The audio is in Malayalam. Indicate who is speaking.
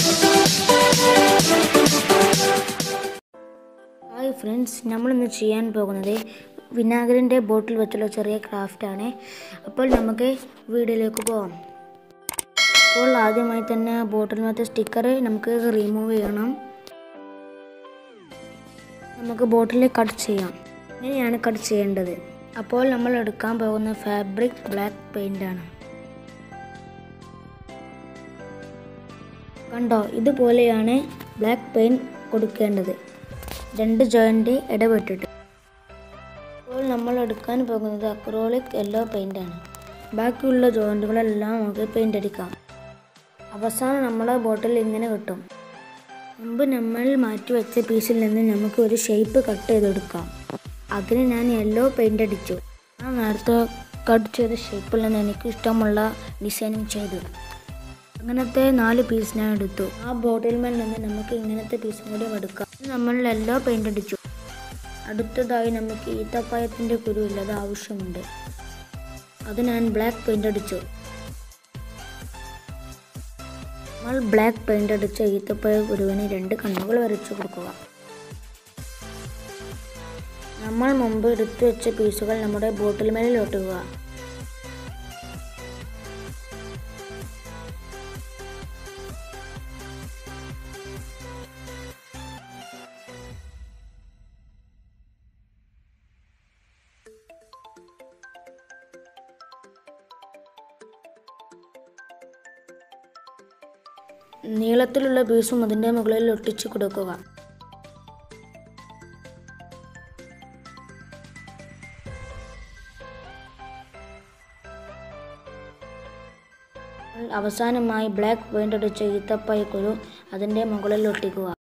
Speaker 1: ഹായ് ഫ്രണ്ട്സ് നമ്മളിന്ന് ചെയ്യാൻ പോകുന്നത് വിനാഗിരിൻ്റെ ബോട്ടിൽ വെച്ചുള്ള ചെറിയ ക്രാഫ്റ്റാണ് അപ്പോൾ നമുക്ക് വീഡിയോയിലേക്ക് പോകാം അപ്പോൾ ആദ്യമായി തന്നെ ബോട്ടിലിനകത്ത് സ്റ്റിക്കർ നമുക്ക് റിമൂവ് ചെയ്യണം നമുക്ക് ബോട്ടിൽ കട്ട് ചെയ്യാം ഇങ്ങനെയാണ് കട്ട് ചെയ്യേണ്ടത് അപ്പോൾ നമ്മൾ എടുക്കാൻ പോകുന്ന ഫാബ്രിക് ബ്ലാക്ക് പെയിൻ്റ് ആണ് കണ്ടോ ഇതുപോലെയാണ് ബ്ലാക്ക് പെയിൻറ് കൊടുക്കേണ്ടത് രണ്ട് ജോയിൻ്റ് ഇടപെട്ടിട്ട് ഇപ്പോൾ നമ്മൾ എടുക്കാൻ പോകുന്നത് അക്രോളിക് യെല്ലോ പെയിൻ്റാണ് ബാക്കിയുള്ള ജോയിൻറ്റുകളെല്ലാം നമുക്ക് പെയിൻ്റ് അടിക്കാം അവസാനം നമ്മളെ ബോട്ടിൽ ഇങ്ങനെ കിട്ടും മുമ്പ് നമ്മൾ മാറ്റി വെച്ച പീസിൽ നിന്ന് നമുക്ക് ഒരു ഷേപ്പ് കട്ട് ചെയ്തെടുക്കാം അതിന് ഞാൻ യെല്ലോ പെയിൻ്റ് അടിച്ചു ഞാൻ നേരത്തെ കട്ട് ചെയ്ത ഷേപ്പിൽ നിന്ന് എനിക്ക് ഇഷ്ടമുള്ള ഡിസൈനിങ് ചെയ്തു അങ്ങനത്തെ നാല് പീസ് ഞാൻ എടുത്തു ആ ബോട്ടിൽ മേൽ നിന്ന് നമുക്ക് ഇങ്ങനത്തെ പീസും കൂടി എടുക്കാം നമ്മൾ യെല്ലോ പെയിൻ്റ് അടിച്ചു അടുത്തതായി നമുക്ക് ഈത്തപ്പായത്തിൻ്റെ കുരുവില്ല അത് ആവശ്യമുണ്ട് അത് ഞാൻ ബ്ലാക്ക് പെയിൻ്റ് അടിച്ചു നമ്മൾ ബ്ലാക്ക് പെയിൻ്റ് അടിച്ച ഈത്തപ്പഴ കുരുവിന് രണ്ട് കണ്ണുകൾ വരച്ചു കൊടുക്കുക നമ്മൾ മുമ്പ് എടുത്തു വെച്ച പീസുകൾ നമ്മുടെ ബോട്ടിൽ മേലിൽ ഒട്ടുക നീളത്തിലുള്ള പീസും അതിൻ്റെ മുകളിൽ ഒട്ടിച്ചു കൊടുക്കുക അവസാനമായി ബ്ലാക്ക് പെയിൻ്റ് അടിച്ച ഈത്തപ്പഴക്കുരു അതിൻ്റെ മുകളിൽ ഒട്ടിക്കുക